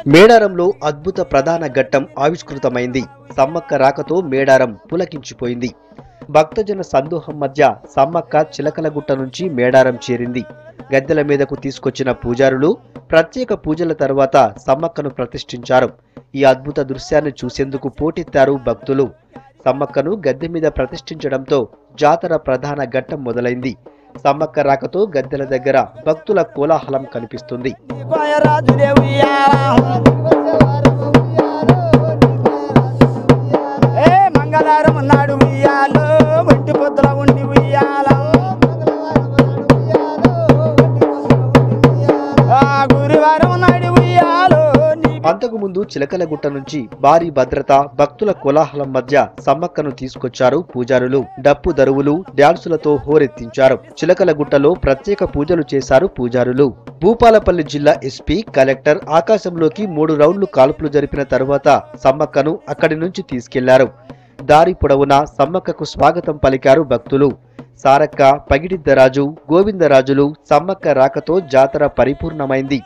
మేడారంలో అద్భుత ప్రధాన ఘట్టం ఆవిష్కృతమైంది సమ్మక్క రాకతో మేడారం పులకించిపోయింది భక్తజన సందోహం మధ్య సమ్మక్క చిలకలగుట్ట నుంచి మేడారం చేరింది గద్దెల మీదకు తీసుకొచ్చిన పూజారులు ప్రత్యేక పూజల తర్వాత సమ్మక్కను ప్రతిష్ఠించారు ఈ అద్భుత దృశ్యాన్ని చూసేందుకు పోటెత్తారు భక్తులు సమ్మక్కను గద్దె మీద ప్రతిష్ఠించడంతో జాతర ప్రధాన ఘట్టం మొదలైంది సమ్మక్క రాకతో గద్దెల దగ్గర భక్తుల కోలాహలం కనిపిస్తుంది కోయరాజుడే ఉయ్యాల ఏ మంగళవారం నాడు ఉయ్యాలో ఒంటి పొద్దుల ఉండి ఉయ్యాల ఆ గురువారం నాడు ఉయ్యాలో నీ అంతకుముందు చిలకలగుట్ట నుంచి భారీ భద్రత భక్తుల కోలాహలం మధ్య సమ్మక్కను తీసుకొచ్చారు పూజారులు డప్పు దరువులు డ్యాన్సులతో హోరెత్తించారు చిలకలగుట్టలో ప్రత్యేక పూజలు చేశారు పూజారులు భూపాలపల్లి జిల్లా ఎస్పీ కలెక్టర్ ఆకాశంలోకి మూడు రౌండ్లు కాల్పులు జరిపిన తరువాత సమ్మక్కను అక్కడి నుంచి తీసుకెళ్లారు దారి పొడవునా సమ్మక్కకు స్వాగతం పలికారు భక్తులు సారక్క పగిడిద్దరాజు గోవిందరాజులు సమ్మక్క రాకతో జాతర పరిపూర్ణమైంది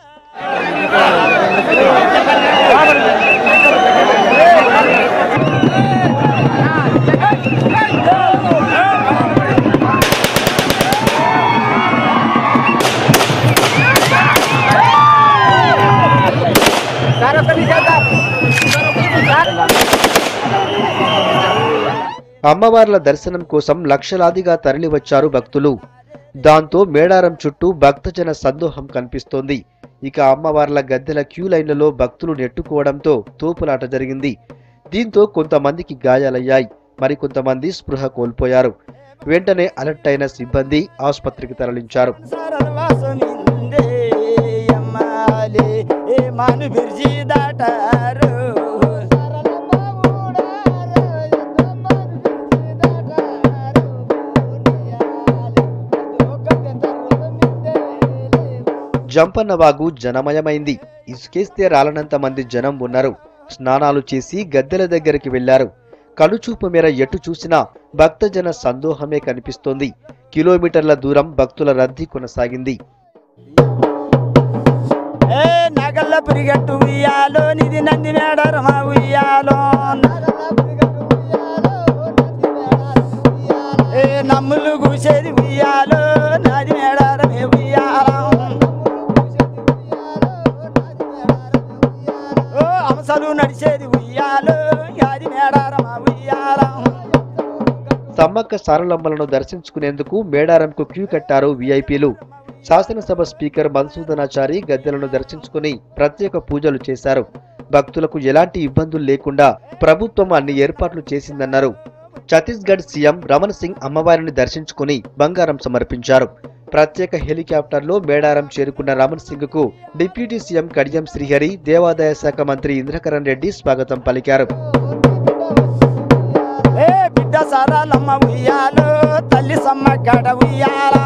అమ్మవార్ల దర్శనం కోసం లక్షలాదిగా తరలివచ్చారు భక్తులు దాంతో మేడారం చుట్టూ భక్తజన సందోహం కనిపిస్తోంది ఇక అమ్మవార్ల గద్దెల క్యూ లైన్లలో భక్తులు నెట్టుకోవడంతో తోపులాట జరిగింది దీంతో కొంతమందికి గాయాలయ్యాయి మరికొంతమంది స్పృహ కోల్పోయారు వెంటనే అలర్ట్ అయిన సిబ్బంది ఆసుపత్రికి తరలించారు సరళవాసమిందే అమ్మాలే ఏ మాను బిర్జి దాటారు జంపన్నవాగు జనమయమైంది ఇసుకేస్తే రాలనంత మంది జనం ఉన్నారు స్నానాలు చేసి గద్దెల దగ్గరికి వెళ్లారు కనుచూపు మేర ఎటు చూసినా భక్తజన సందోహమే కనిపిస్తోంది కిలోమీటర్ల దూరం భక్తుల రద్దీ కొనసాగింది ఏ నగల్ల పిరిగట్టు ఉయ్యాలో నిధి నంది మేడరమా ఉయ్యాలో ఏ నమ్ములు కూసేది ఉయ్యాలో నది మేడారమే ఉయ్యాలో ఓ అంశలు నడిచేది ఉయ్యాలో యాది మేడారమా ఉయ్యాలో సమ్మక్క సారలమ్మలను దర్శించుకునేందుకు మేడారంకు క్యూ కట్టారు వీఐపీలు శాసనసభ స్పీకర్ మధుసూదనాచారి గద్దెలను దర్శించుకుని ప్రత్యేక పూజలు చేశారు భక్తులకు ఎలాంటి ఇబ్బందులు లేకుండా ప్రభుత్వం అన్ని ఏర్పాట్లు చేసిందన్నారు ఛత్తీస్గఢ్ సీఎం రమణ్ సింగ్ అమ్మవారిని దర్శించుకుని బంగారం సమర్పించారు ప్రత్యేక హెలికాప్టర్లో మేడారం చేరుకున్న రమణ్ సింగ్ కు డిప్యూటీ సీఎం కడియం శ్రీహరి దేవాదాయ శాఖ మంత్రి ఇంద్రకరణ్ రెడ్డి స్వాగతం పలికారు ఏ బిడ్డ సారాలమ్మ ఉయ్యాలో తల్లి సమ్మ గడ ఉయ్యాలా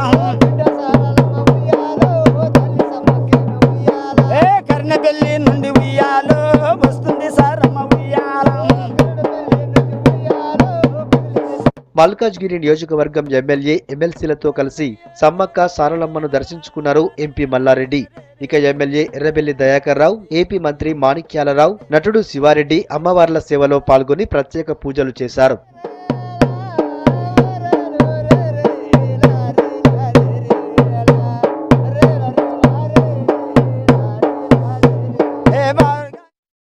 ఏ కర్ణబెల్లి నుండి ఉయ్యాలో వస్తుంది సారమ్మ ఉయ్యాలా మల్కాజ్గిరి నియోజకవర్గం ఎమ్మెల్యే ఎమ్మెల్సీలతో కలిసి సమ్మక్క సారలమ్మను దర్శించుకున్నారు ఎంపీ మల్లారెడ్డి ఇక ఎమ్మెల్యే ఎర్రబెల్లి దయాకర్ రావు ఏపీ మంత్రి మాణిక్యాలరావు నటుడు శివారెడ్డి అమ్మవార్ల సేవలో పాల్గొని ప్రత్యేక పూజలు చేశారు